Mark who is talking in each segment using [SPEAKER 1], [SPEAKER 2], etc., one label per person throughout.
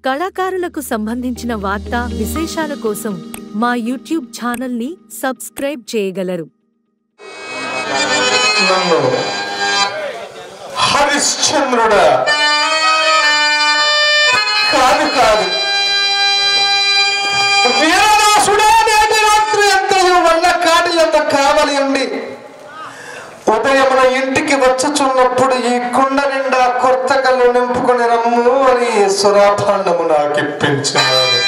[SPEAKER 1] కళాకారులకు సంబంధించిన వార్తా విశేషాల కోసం మా యూట్యూబ్ ఛానల్ని సబ్స్క్రైబ్ చేయగలరు
[SPEAKER 2] నన్ను హరిశ్చంద్రుడా కాదు కాదు వీరదాసుడా నేటి రాత్రి ఎంతయు వల్ల కాడి ఎంత కావలి ఉండి ఉదయమున ఇంటికి వచ్చుచున్నప్పుడు ఈ కుండ నిండా కొత్త కళ్ళు నింపుకొని రమ్ము అని సురాభాండము నాకు ఇప్పించినాడు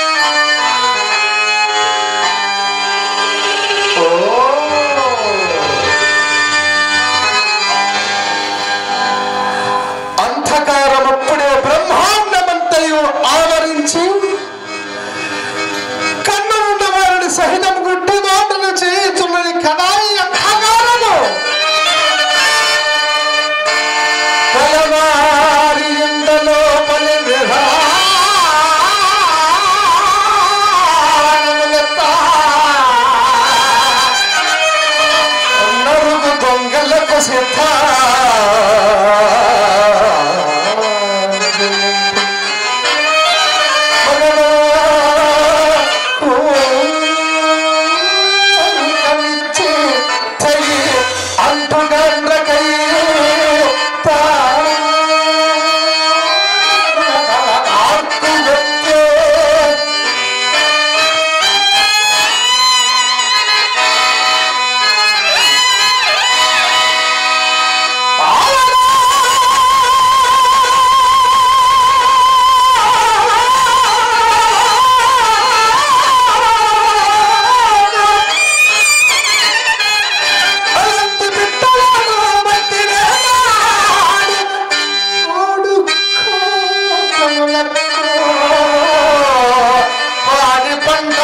[SPEAKER 2] ఓ అంధకారమప్పుడే బ్రహ్మాండమంతయు ఆవరించి కన్ను నుండి వారిని సహితం గుడ్డి మాటలు చేయుచున్నది కదా ఈ అంధకారము కలవారి ఇండలో పలి నరుగు దొంగలకు సిద్ధ అలాంటి బిడ్డలను మట్టినే నాడు ఓడుకోకములకు వారి పంట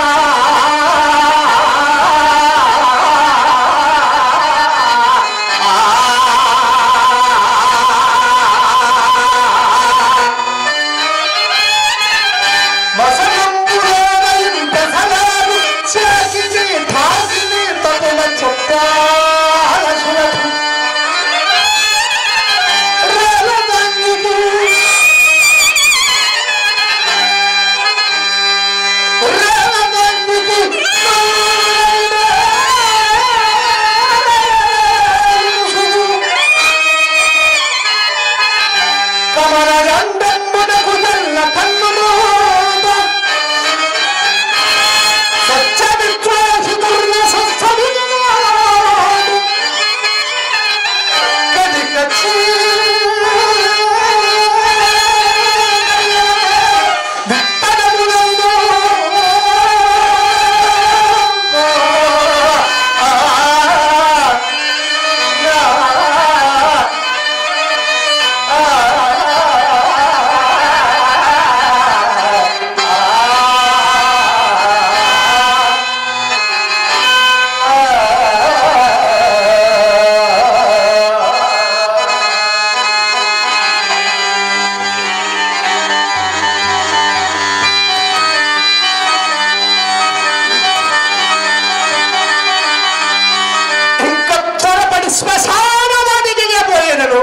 [SPEAKER 2] మసనంబులోన ఇంత సలాలు చేకిని ఠాకిని తగుల చుట్టాల సులభం రేలదంగికి రేలదంగికి కమల రండమ్మునకు తెల్ల కన్నులు సత్యవిశ్వాసితుర్య సత్సవినాడు కదికచ్చి విత్తనములందు ఇంకా త్వరపడి శ్మశానవానికి పోయేదను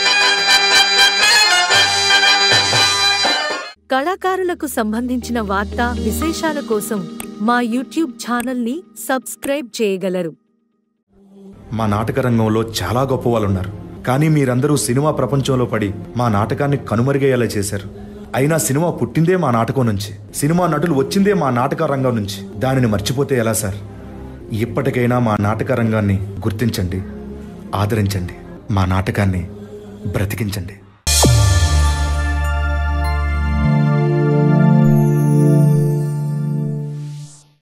[SPEAKER 1] కళాకారులకు సంబంధించిన వార్తా విశేషాల కోసం మా యూట్యూబ్ ఛానల్ని సబ్స్క్రైబ్ చేయగలరు
[SPEAKER 3] మా నాటక రంగంలో చాలా గొప్ప వాళ్ళు ఉన్నారు కానీ మీరందరూ సినిమా ప్రపంచంలో పడి మా నాటకాన్ని కనుమరుగయ్యేలా చేశారు అయినా సినిమా పుట్టిందే మా నాటకం నుంచి సినిమా నటులు వచ్చిందే మా నాటక రంగం నుంచి దానిని మర్చిపోతే ఎలా సార్ ఇప్పటికైనా మా నాటక రంగాన్ని గుర్తించండి ఆదరించండి మా నాటకాన్ని బ్రతికించండి